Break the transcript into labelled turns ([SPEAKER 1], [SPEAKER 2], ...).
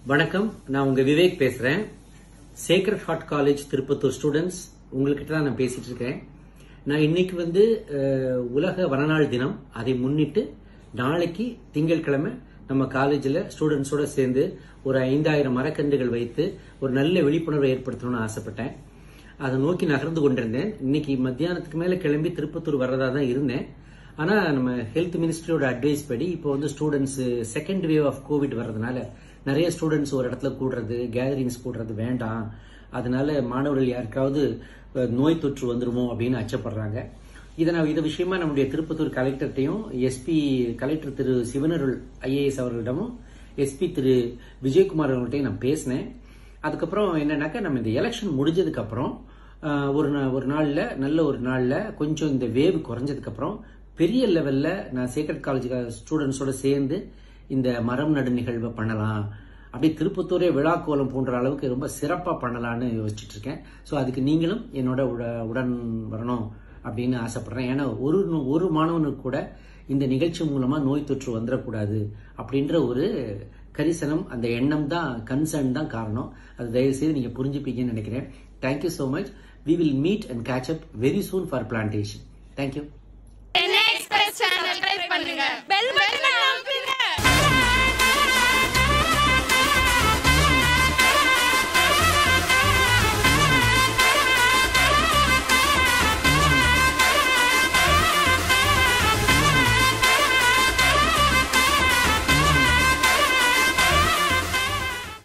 [SPEAKER 1] வணக்கம் நான் உங்க விவேக் பேசுறேன் Sacred Heart College Tiruppattur students உங்ககிட்ட தான் நான் பேசிட்டு இருக்கேன் நான் இன்னைக்கு வந்து அஹ், உலக வனநாள் தினம் அதை முன்னிட்டு நாளைக்கு திங்கட்கிழமை நம்ம காலேஜில் ஸ்டூடெண்ட்ஸோட சேர்ந்து ஒரு ஐந்தாயிரம் மரக்கன்றுகள் வைத்து ஒரு நல்ல விழிப்புணர்வை ஏற்படுத்தணும்னு ஆசைப்பட்டேன் அதை நோக்கி நகர்ந்து கொண்டிருந்தேன் இன்னைக்கு மத்தியானத்துக்கு மேல கிளம்பி திருப்பத்தூர் வர்றதா தான் இருந்தேன் ஆனா நம்ம ஹெல்த் மினிஸ்ட்ரியோட அட்வைஸ் படி இப்போ வந்து students second wave of Covid வர்றதுனால நிறைய ஸ்டூடெண்ட்ஸ் ஒரு இடத்துல கூடுறது கேதரிங்ஸ் கூடுறது வேண்டாம் அதனால மாணவர்கள் யாருக்காவது அஹ், நோய் தொற்று வந்துருமோ அப்படின்னு அச்சப்படுறாங்க இதை நான் இது விஷயமா நம்முடைய திருப்பத்தூர் கலெக்டர்ட்டையும் SP collector Thiru Sivanarul IAS அவர்களிடமும் எஸ்பி திரு விஜயகுமார் அவர்கள்ட்டையும் நான் பேசினேன் அதுக்கப்புறம் என்னன்னாக்கா நம்ம இந்த எலெக்ஷன் முடிஞ்சதுக்கு அப்புறம் ஆஹ், ஒரு நா- ஒரு நாள்ல நல்ல ஒரு நாள்ல கொஞ்சம் இந்த வேவ் குறைஞ்சதுக்கு அப்புறம் பெரிய லெவல்ல நான் சேக்ரட் காலேஜ் ஸ்டூடெண்ட்ஸோட சேர்ந்து இந்த மரம் நடு நிகழ்வை பண்ணலாம் அப்படியே திருப்பத்தூரே விழாக்கோலம் போன்ற அளவுக்கு ரொம்ப சிறப்பா பண்ணலாம்னு யோசிச்சுட்டு இருக்கேன் ஸோ அதுக்கு நீங்களும் என்னோட உட- உடன் வரணும் அப்படின்னு ஆசைப்படுறேன் ஏன்னா ஒரு நு- ஒரு மாணவனுக்கு கூட இந்த நிகழ்ச்சி மூலமா நோய் தொற்று வந்துடக்கூடாது அப்படின்ற ஒரு கரிசனம் அந்த எண்ணம் தான் கன்சர்ன் தான் காரணம் அது தயவு செய்து நீங்க புரிஞ்சுப்பீங்கன்னு நினைக்கிறேன் thank you so much we will meet and catch up very soon for plantation thank you
[SPEAKER 2] express channel try பண்ணுங்க பெல் பட்டனை